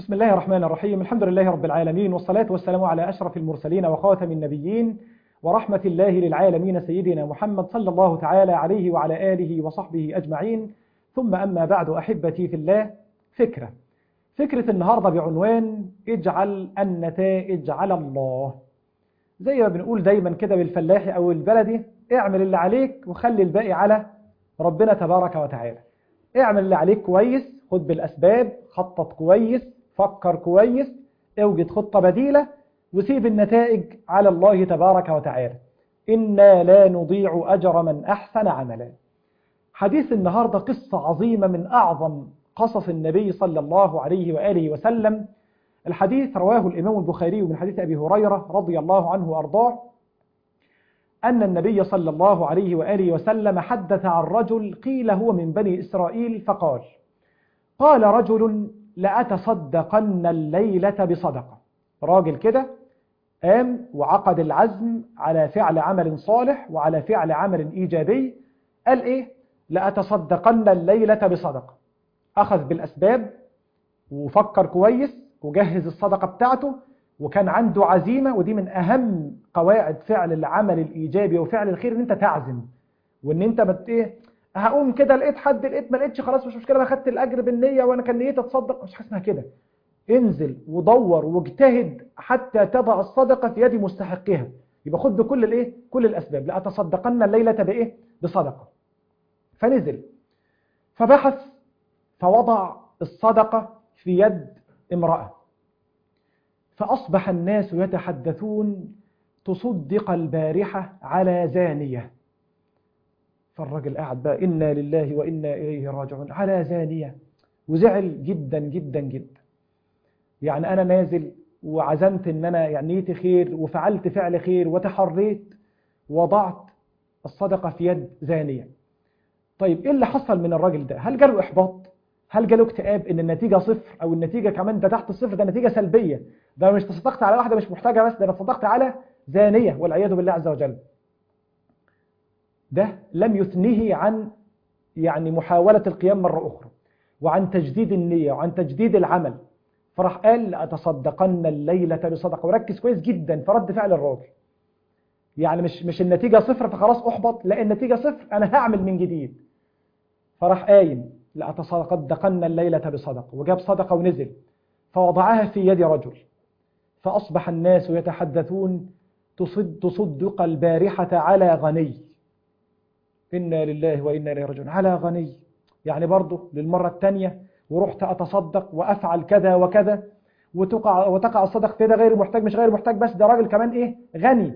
بسم الله الرحمن الرحيم الحمد لله رب العالمين والصلاة والسلام على أشرف المرسلين وخاتم النبيين ورحمة الله للعالمين سيدنا محمد صلى الله تعالى عليه وعلى آله وصحبه أجمعين ثم أما بعد أحبتي في الله فكرة فكرة النهاردة بعنوان اجعل النتائج على الله زي ما بنقول دايما كده بالفلاحي أو البلدي اعمل اللي عليك وخلي الباقي على ربنا تبارك وتعالى اعمل اللي عليك كويس خد بالأسباب خطط كويس فكر كويس اوجد خطة بديلة وسيب النتائج على الله تبارك وتعالى إنا لا نضيع أجر من أحسن عملا حديث النهاردة قصة عظيمة من أعظم قصص النبي صلى الله عليه وآله وسلم الحديث رواه الإمام البخاري من حديث أبي هريرة رضي الله عنه وأرضاه أن النبي صلى الله عليه وآله وسلم حدث عن رجل قيل هو من بني إسرائيل فقال قال رجل لأتصدقن الليلة بصدقة راجل كده قام وعقد العزم على فعل عمل صالح وعلى فعل عمل إيجابي قال إيه لأتصدقن الليلة بصدقة أخذ بالأسباب وفكر كويس وجهز الصدقة بتاعته وكان عنده عزيمة ودي من أهم قواعد فعل العمل الإيجابي وفعل الخير إن أنت تعزم وإن أنت بت إيه هقوم كده لقيت حد لقيت ما لقيتش خلاص مش مشكلة ما خدت الأجر بالنية وأنا كان نيتي أتصدق مش حاجة اسمها كده انزل ودور واجتهد حتى تضع الصدقة في يد مستحقها يبقى خد بكل الايه كل الأسباب لا أتصدقن الليلة بإيه بصدقة فنزل فبحث فوضع الصدقة في يد امرأة فأصبح الناس يتحدثون تصدق البارحة على زانية فالرجل قاعد بقى إنا لله وإنا إليه راجعون على زانية وزعل جدا جدا جدا يعني أنا نازل وعزمت إن أنا يعني نيتي خير وفعلت فعل خير وتحريت وضعت الصدقة في يد زانية طيب إيه اللي حصل من الراجل ده هل جاله إحباط هل جاله اكتئاب ان النتيجة صفر او النتيجة كمان ده تحت الصفر ده نتيجة سلبية ده مش تصدقت على واحدة مش محتاجة بس ده انا تصدقت على زانية والعياذ بالله عز وجل ده لم يثنيه عن يعني محاولة القيام مرة أخرى وعن تجديد النية وعن تجديد العمل فراح قال لأتصدقن الليلة بصدقة وركز كويس جدا في رد فعل الراجل يعني مش مش النتيجة صفر فخلاص أحبط لا النتيجة صفر أنا هعمل من جديد فراح قايم لأتصدقن الليلة بصدقة وجاب صدقة ونزل فوضعها في يد رجل فأصبح الناس يتحدثون تصد تصدق البارحة على غني إنا لله وإنا إليه راجعون على غني يعني برضه للمرة الثانية ورحت أتصدق وأفعل كذا وكذا وتقع وتقع الصدق في ده غير محتاج مش غير محتاج بس ده راجل كمان إيه غني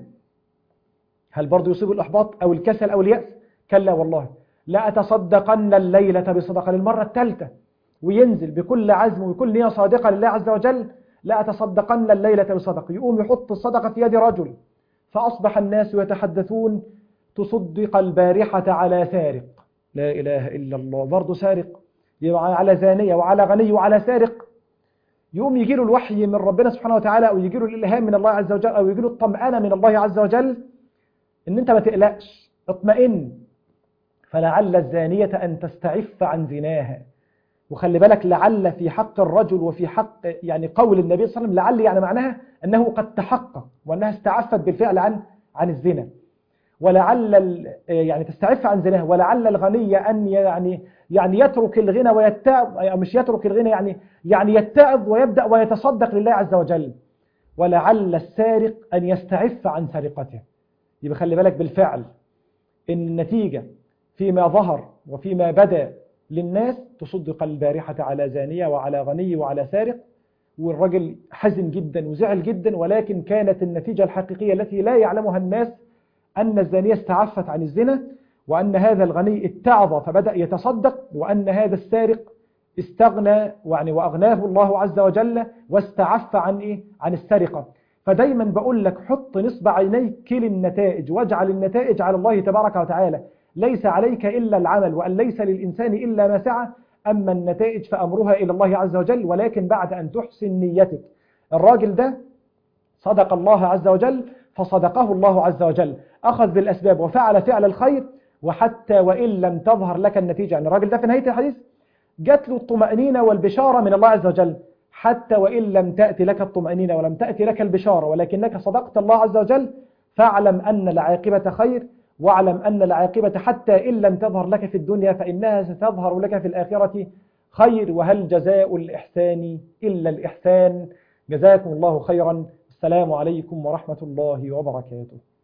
هل برضه يصيب الإحباط أو الكسل أو اليأس كلا والله لا أتصدقن الليلة بصدقة للمرة الثالثة وينزل بكل عزم وبكل نية صادقة لله عز وجل لا أتصدقن الليلة بصدقة يقوم يحط الصدقة في يد رجل فأصبح الناس يتحدثون تصدق البارحة على سارق لا إله إلا الله برضه سارق على زانية وعلى غني وعلى سارق يقوم يجي له الوحي من ربنا سبحانه وتعالى أو يجي له الإلهام من الله عز وجل أو يجي له الطمأنة من الله عز وجل إن أنت ما تقلقش اطمئن فلعل الزانية أن تستعف عن زناها وخلي بالك لعل في حق الرجل وفي حق يعني قول النبي صلى الله عليه وسلم لعل يعني معناها أنه قد تحقق وأنها استعفت بالفعل عن عن الزنا ولعل يعني تستعف عن زناها ولعل الغني أن يعني يعني يترك الغنى ويتعظ أو مش يترك الغنى يعني يعني يتعظ ويبدأ ويتصدق لله عز وجل ولعل السارق أن يستعف عن سرقته يبقى خلي بالك بالفعل إن النتيجة فيما ظهر وفيما بدا للناس تصدق البارحة على زانية وعلى غني وعلى سارق والرجل حزن جدا وزعل جدا ولكن كانت النتيجة الحقيقية التي لا يعلمها الناس أن الزانية استعفت عن الزنا وأن هذا الغني اتعظ فبدأ يتصدق وأن هذا السارق استغنى يعني وأغناه الله عز وجل واستعف عن إيه؟ عن السرقة فدايما بقول لك حط نصب عينيك للنتائج واجعل النتائج على الله تبارك وتعالى ليس عليك إلا العمل وأن ليس للإنسان إلا ما سعى أما النتائج فأمرها إلى الله عز وجل ولكن بعد أن تحسن نيتك الراجل ده صدق الله عز وجل فصدقه الله عز وجل أخذ بالأسباب وفعل فعل الخير وحتى وإن لم تظهر لك النتيجة يعني الراجل ده في نهاية الحديث جات له الطمأنينة والبشارة من الله عز وجل حتى وإن لم تأتي لك الطمأنينة ولم تأتي لك البشارة ولكنك صدقت الله عز وجل فاعلم أن العاقبة خير واعلم أن العاقبة حتى إن لم تظهر لك في الدنيا فإنها ستظهر لك في الآخرة خير وهل جزاء الإحسان إلا الإحسان جزاكم الله خيرا السلام عليكم ورحمة الله وبركاته